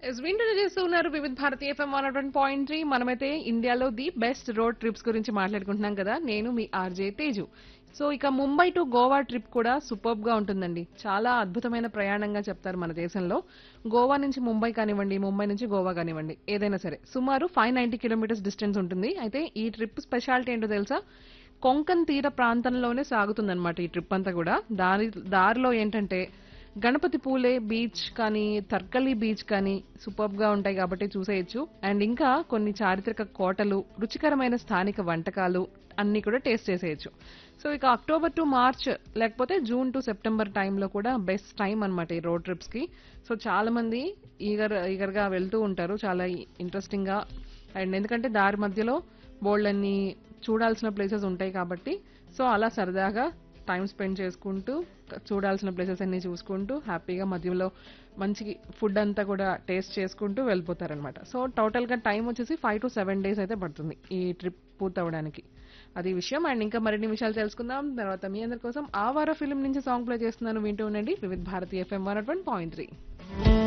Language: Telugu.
ఎస్ వింటర్ చేస్తున్నారు Vividh Bharati FM one one point three మనమైతే ఇండియాలో ది బెస్ట్ రోడ్ ట్రిప్స్ గురించి మాట్లాడుకుంటున్నాం కదా నేను మీ ఆర్జే తేజు సో ఇక ముంబై టు గోవా ట్రిప్ కూడా సూపర్బ్ గా ఉంటుందండి చాలా అద్భుతమైన ప్రయాణంగా చెప్తారు మన దేశంలో గోవా నుంచి ముంబై కానివ్వండి ముంబై నుంచి గోవా కానివ్వండి ఏదైనా సరే సుమారు ఫైవ్ నైన్టీ కిలోమీటర్స్ డిస్టెన్స్ ఉంటుంది అయితే ఈ ట్రిప్ స్పెషాలిటీ ఏంటో తెలుసా కొంకన్ తీర ప్రాంతంలోనే సాగుతుందన్నమాట ఈ ట్రిప్ అంతా కూడా దారి దారిలో ఏంటంటే గణపతి పూలే బీచ్ కానీ తర్కలి బీచ్ కానీ సూపర్బ్ గా ఉంటాయి కాబట్టి చూసేయచ్చు అండ్ ఇంకా కొన్ని చారిత్రక కోటలు రుచికరమైన స్థానిక వంటకాలు అన్ని కూడా టేస్ట్ చేసేయచ్చు సో ఇక అక్టోబర్ టు మార్చ్ లేకపోతే జూన్ టు సెప్టెంబర్ టైంలో కూడా బెస్ట్ టైం అన్నమాట ఈ రోడ్ ట్రిప్స్ కి సో చాలా మంది ఈగర్ ఈగర్ గా వెళ్తూ ఉంటారు చాలా ఇంట్రెస్టింగ్ గా అండ్ ఎందుకంటే దారి మధ్యలో బోల్డ్ అన్ని చూడాల్సిన ప్లేసెస్ ఉంటాయి కాబట్టి సో అలా సరదాగా టైం స్పెండ్ చేసుకుంటూ చూడాల్సిన ప్లేసెస్ అన్ని చూసుకుంటూ హ్యాపీగా మధ్యలో మంచి ఫుడ్ అంతా కూడా టేస్ట్ చేసుకుంటూ వెళ్ళిపోతారనమాట సో టోటల్గా టైం వచ్చేసి ఫైవ్ టు సెవెన్ డేస్ అయితే పడుతుంది ఈ ట్రిప్ పూర్తవడానికి అది విషయం అండ్ ఇంకా మరిన్ని విషయాలు తెలుసుకుందాం తర్వాత మీ అందరి కోసం ఆ వార ఫిల్మ్ నుంచి సాంగ్ ప్లే చేస్తున్నాను వింటూ ఉండండి Vividh Bharati FM one point three